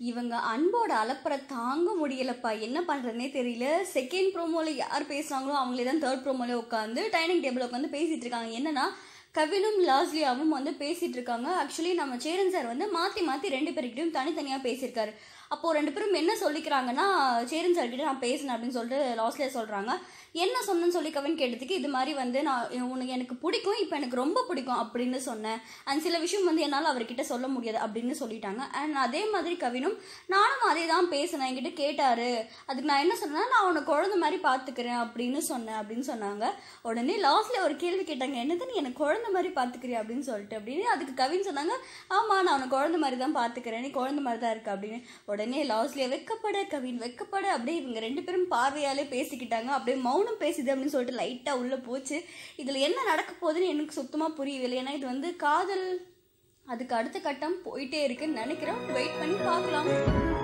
இவங்க அன்போட அலப்பறை தாங்க முடியலப்பா என்ன பண்ணுறதுனே தெரியல செகண்ட் ப்ரோமோவில் யார் பேசுகிறாங்களோ அவங்களே தான் தேர்ட் ப்ரோமோவில் உட்காந்து டைனிங் டேபிள் உட்காந்து பேசிகிட்டு இருக்காங்க என்னன்னா கவினும் லாஸ்லியாவும் வந்து பேசிகிட்டு இருக்காங்க ஆக்சுவலி நம்ம சேரன் சார் வந்து மாற்றி மாற்றி ரெண்டு பேர்கிட்டையும் தனித்தனியாக பேசியிருக்காரு அப்போது ரெண்டு பேரும் என்ன சொல்லிக்கிறாங்கன்னா சேரன் சார் கிட்ட நான் பேசினேன் அப்படின்னு சொல்லிட்டு லாஸ்லியா சொல்கிறாங்க என்ன சொன்னேன்னு சொல்லி கவின் கேட்டதுக்கு இது மாதிரி வந்து நான் உனக்கு எனக்கு பிடிக்கும் இப்போ எனக்கு ரொம்ப பிடிக்கும் அப்படின்னு சொன்னேன் அண்ட் சில விஷயம் வந்து என்னால் அவர்கிட்ட சொல்ல முடியாது அப்படின்னு சொல்லிட்டாங்க அண்ட் அதே மாதிரி கவினும் நானும் அதே தான் பேசினேன் என்கிட்ட கேட்டார் அதுக்கு நான் என்ன சொன்னேன்னா நான் உன்னை குழந்தை மாதிரி பார்த்துக்கிறேன் அப்படின்னு சொன்னேன் அப்படின்னு சொன்னாங்க உடனே லாஸ்ட்ல ஒரு கேள்வி கேட்டாங்க என்னது நீ எனக்கு குழந்தை மாதிரி பார்த்துக்கிறியா அப்படின்னு சொல்லிட்டு அப்படின்னு அதுக்கு கவின் சொன்னாங்க ஆமாம் நான் உன்னை குழந்தை மாதிரி தான் பார்த்துக்கிறேன் நீ குழந்தை மாதிரி தான் இருக்க அப்படின்னு உடனே லாஸ்ட்லியா வெக்கப்பட கவின் வெக்கப்பட அப்படியே இவங்க ரெண்டு பேரும் பார்வையாலே பேசிக்கிட்டாங்க அப்படியே மௌனம் பேசுது அப்படின்னு சொல்லிட்டு லைட்டாக உள்ளே போச்சு இதில் என்ன நடக்க போகுதுன்னு எனக்கு சுத்தமாக புரியவில்லை ஏன்னா இது வந்து காதல் அதுக்கு அடுத்த கட்டம் போயிட்டே இருக்குன்னு நினைக்கிறேன் வெயிட் பண்ணி பார்க்கலாம்